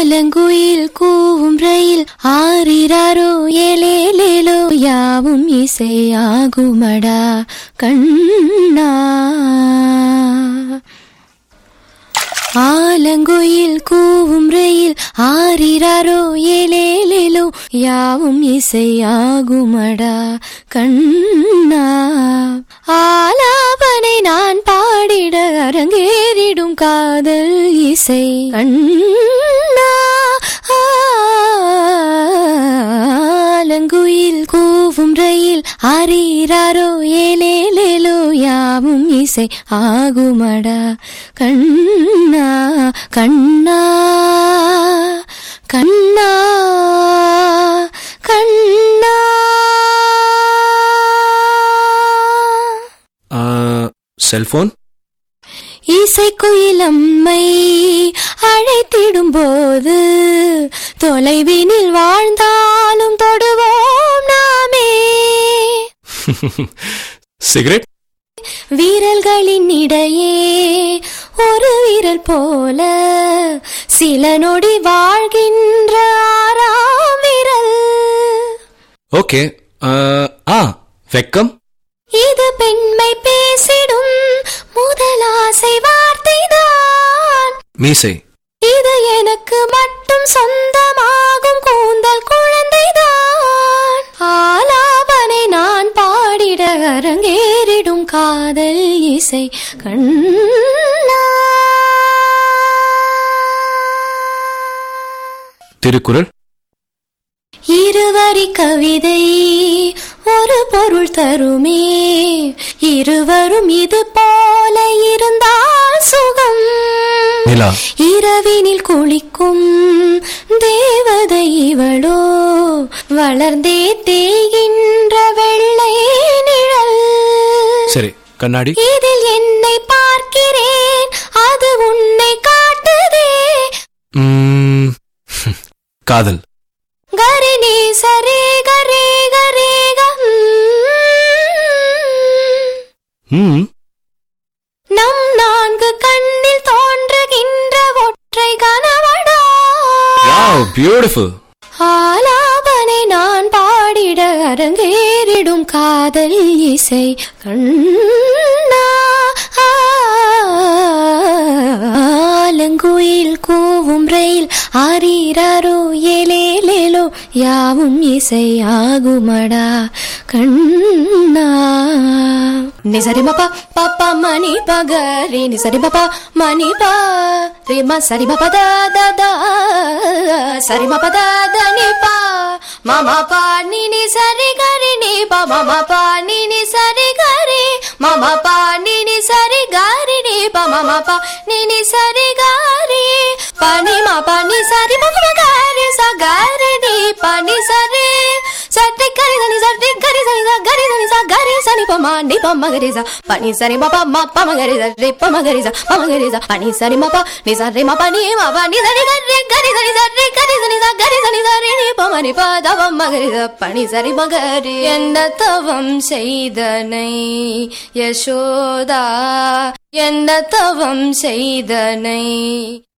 ஆலங்குயில் கூவும் ரயில் ஆரிராரோ ஏலேலேலோ யாவும் இசையாகுமடா கண்ணா ஆலங்குயில் கூவும் ரயில் ஆரிராரோ ஏலேலேலோ யாவும் இசையாகுமடா கண்ணா ஆலாபனை நான் பாடிட அரங்கேறிடும் காதல் இசை கண்ணா ஆலங்குயில் கூவும் ரயில் ஆரீராரோ ஏலேலேலோ யாவும் இசை ஆகுமடா கண்ணா கண்ணா கண்ணா கண்ணா செல்போன் இசைக்குயிலம்மை அழைத்திடும் போது தொலைவினில் வாழ்ந்தாலும் தொடுவோம் நாமே சிகரெட் வீரல்களின் இடையே ஒரு வீரல் போல சில நொடி வாழ்கின்ற ஆறாம் வீரல் ஓகே ஆ வெக்கம் இது பெண்மை பேசிடும் முதலாசை வார்த்தைதான் மீசை இது எனக்கு மட்டும் சொந்தமாகும் கூந்தல் குழந்தைதான் ஆலாபனை நான் பாடிட அரங்கேறிடும் காதல் இசை கண்ணா திருக்குறள் இருவரி கவிதை ஒரு பொருள் தருமே இருவரும் இது போல இருந்தால் சுகம் நிலா இரவினில் குளிக்கும் தேவதை இவளோ வளர்ந்தே தேய்கின்ற வெள்ளை நிழல் சரி கண்ணாடி இதில் என்னை பார்க்கிறேன் அது உன்னை காட்டுதே ம், காதல் கரி நீ சரி கரி கரி ம் நம் நான்கு கண்ணில் தோன்றுகின்ற ஒற்றை கனவடா வாவ் பியூட்டிஃபுல் ஆலாபனை நான் பாடிட அரங்கேறிடும் காதல் இசை கண்ணா ஆலங்குயில் கூவும் ரயில் ஆரீராரோ ஏலேலேலோ யாவும் இசை ஆகுமடா கண்ணா நிசரி மப்பா பாப்பா மணி பகரி நிசரி பாப்பா மணி பா ரிம சரி பாப்பா த த த சரி பாப்பா த த நி பா மாமா பா நி நி சரி கரி நி பா மாமா பா நி நி சரி கரி மாமா பா நி நி சரி கரி நி பா மாமா பா நி நி சரி கரி பனி மா பனி சரி மகம கரி ச கரி நி பனி சரி சட்டி கரி சனி சட்டி கரி சனி ச கரி சனி ச கரி சனி ப மா நி ப ம கரி ச பனி சரி மா ப ம ப ம கரி ச ரி ப ம கரி ச ப ம கரி ச பனி சரி மா ப நி ச ரி மா ப நி மா ப நி சரி கரி கரி சனி ச ரி கரி சனி ச கரி சனி ச ரி நி ப ம நி ப த ப ம கரி ச பனி சரி ம கரி என்ன தவம் செய்தனை யசோதா என்ன தவம் செய்தனை